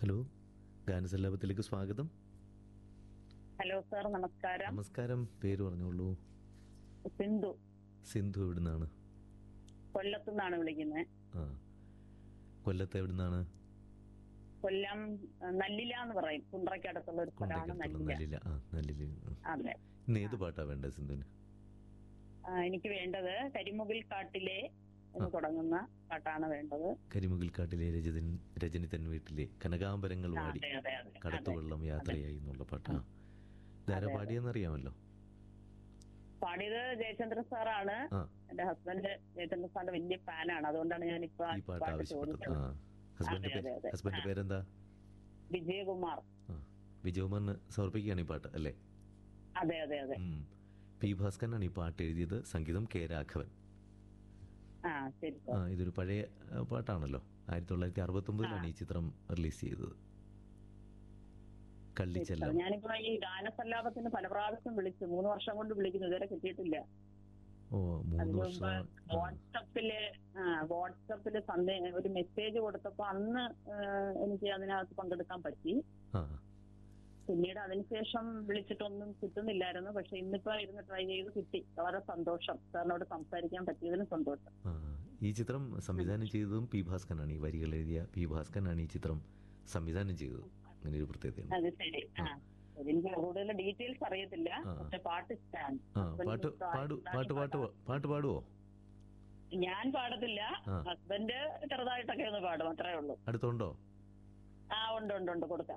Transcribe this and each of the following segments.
Hello ഗാനസല്ലാപത്തിലേക്ക് സ്വാഗതം hello sir നമസ്കാരം നമസ്കാരം പേര് പറഞ്ഞോളൂ സിന്ധു സിന്ധു എവിടുന്നാണ് കൊല്ലത്തു നിന്നാണ് വിളിക്കുന്നത് ആ കൊല്ലത്ത് എവിടുന്നാണ് കൊല്ലം ആ, നല്ലില എന്ന് പറയും കുണ്ട്രയ്ക്കടുത്തുള്ള ഒരു സ്ഥലമാണ് കൊണ്ടേക്കടുത്തുള്ള നല്ലില നല്ലില ആ നല്ലില ആ. അതെ ഇന്ന് ഏത് പാട്ടാ വേണ്ടത് സിന്ധുവിന് ആ, എനിക്ക് വേണ്ടത് കരിമുകിൽ കാട്ടിലെ എന്ന് തുടങ്ങുന്ന പാട്ടാണ് വേണ്ടത് കരിമുകിൽ കാട്ടിലെ രജതൻ രജനിതൻ വീട്ടിലെ കനകാംബരങ്ങൾ ആ, വാടി അതെ അതെ അതെ അതെ കടത്തുവെള്ളം യാത്രയായി എന്നുള്ള പാട്ടാ ധാര പാടിയെന്നറിയാമല്ലോ പാടിയത് ജയചന്ദ്രൻ സാറാണ് ആ എന്റെ ഹസ്ബൻഡ് ജയചന്ദ്രൻ സാറിന്റെ വലിയ ഫാനാണ് അതുകൊണ്ടാണ് ഞാൻ ഇപ്പൊ ഈ പാട്ട് ആവശ്യപ്പെട്ടത് ആ ഹസ്ബൻഡ് അതെ, അതെ, അതെ. ഹസ്ബൻഡ് ആ. പേരെന്താ വിജയകുമാർ ആ വിജയകുമാറിന് സമർപ്പിക്കുകയാണ് ഈ പാട്ട് അല്ലേ അതെ അതെ അതെ ഉം. പി ഭാസ്കരനാണ് ഈ പാട്ട് എഴുതിയത് സംഗീതം കെ രാഘവൻ ആ ശരി ആ സാർ ഇതൊരു പഴയ ആ, പാട്ടാണല്ലോ ആയിരത്തി തൊള്ളായിരത്തി അറുപത്തി ഒമ്പതിലാണ് ഈ ചിത്രം റിലീസ് ചെയ്തത് കള്ളിച്ചെല്ലം ഞാനിപ്പോ ഈ ഗാനസല്ലാപത്തിന് പല പ്രാവശ്യം വിളിച്ചു മൂന്ന് വർഷം കൊണ്ട് വിളിക്കുന്നു ഇതുവരെ കിട്ടിയിട്ടില്ല ഓ മൂന്ന് അതിന് വർഷം മുമ്പ് വാട്സപ്പില് ആ, വാട്സപ്പില് സന്ദേ ഒരു മെസ്സേജ് കൊടുത്തപ്പോ അന്ന് ആ, എനിക്ക് അതിനകത്ത് പങ്കെടുക്കാൻ പറ്റി ആ പിന്നീട് അതിനുശേഷം വിളിച്ചിട്ടൊന്നും കിട്ടുന്നില്ലായിരുന്നു പക്ഷെ ഇന്നിപ്പോ ഇരുന്ന് ട്രൈ ചെയ്ത് കിട്ടി വളരെ സന്തോഷം സാറിനോട് സംസാരിക്കാൻ പറ്റിയതിന് സന്തോഷം ആ ഈ ചിത്രം സംവിധാനം ചെയ്തതും പി ഭാസ്കരനാണ് ഈ വരികൾ എഴുതിയ പി ഭാസ്കരനാണ് ഈ ചിത്രം സംവിധാനം ചെയ്തത് അങ്ങനെ ഒരു പ്രത്യേകതയുണ്ട് അത് ശരി ആ എനിക്ക് കൂടുതൽ ഡീറ്റെയിൽസ് അറിയത്തില്ല ആ. പക്ഷെ പാട്ട് ഇഷ്ടമാണ് ആ പാട്ട് പാടു പാട്ട് പാട്ട് പാ- പാട്ട് പാടുവോ ഞാൻ പാടത്തില്ല ആ. ഹസ്ബൻഡ് ചെറുതായിട്ടൊക്കെ ഒന്ന് പാടും അത്രേ ഉള്ളൂ അടുത്തുണ്ടോ ആ ഉണ്ട് ഉണ്ട് ഉണ്ട് കൊടുക്കാം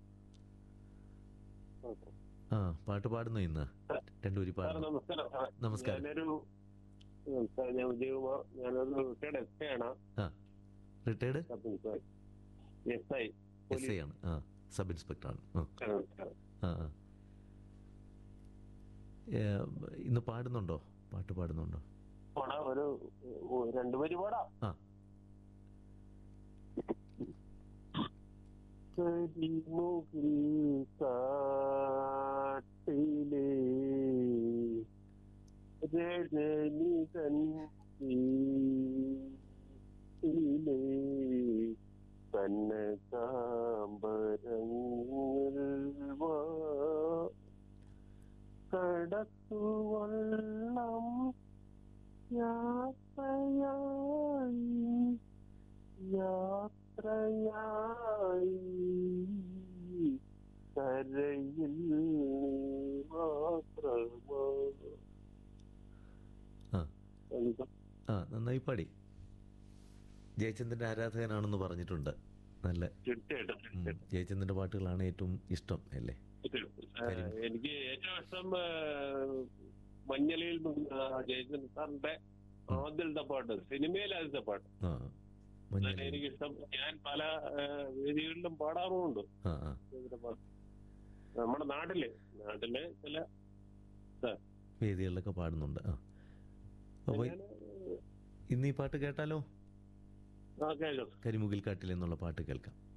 ആ പാട്ട് പാടുന്നു ഇന്ന് രണ്ടുപേരി സാർ പാടുന്നു നമസ്കാരം സാർ. നമസ്കാരം. ഞാനൊരു ഉം, സാർ, ഞാൻ വിജയകുമാർ ഞാനൊരു റിട്ടയർഡ് എസ് ഐ ആണ് ആ retired sub inspector S I S I ആണ് ആ സബ് ഇൻസ്പെക്ടറാണ് ആ ആ ആ. ഏ, ഇന്ന് പാടുന്നുണ്ടോ പാട്ട് പാടുന്നുണ്ടോ ഒരു ഉം, രണ്ടു പേര് പാടാം ആ കരിമുകിൽ കാട്ടിലെ രജനി കണ്ണിലെ കന്നകാംബരങ്ങൾ വാ കടത്തുവള്ളം യാത്രയായി യാത്രയായി കരയിൽ നീ മാത്രമാ ആ ആ നന്നായി പാടി ജയചന്ദ്രന്റെ ആരാധകനാണെന്ന് പറഞ്ഞിട്ടുണ്ട് നല്ല തീർച്ചയായിട്ടും ഉം, ജയചന്ദ്രന്റെ പാട്ടുകളാണ് ഏറ്റവും ഇഷ്ടം അല്ലേ തീർച്ചയായിട്ടും. ആ, എനിക്ക് ഏറ്റവും ഇഷ്ടം ആ, മഞ്ഞളിൽ നിന്ന് ജയചന്ദ്രൻ സാറിന്റെ ആദ്യത്തെ പാട്ട് സിനിമയിലെ ആദ്യത്തെ പാട്ട് ആ മഞ്ഞൾ അതാണ് എനിക്കിഷ്ടം ഞാൻ പല ആ, വേദികളിലും പാടാറുമുണ്ട് ആ ആ ജയചന്ദ്രന്റെ പാട്ട് നമ്മുടെ നാട്ടില് നാട്ടില് ചില വേദികളിലൊക്കെ പാടുന്നുണ്ട് ആ അപ്പൊ ഞാൻ, ഇന്ന് ഈ പാട്ട് കേട്ടാലോ ആ കേൾക്കാം കരിമുകിൽ കാട്ടിൽ എന്നുള്ള പാട്ട് കേൾക്കാം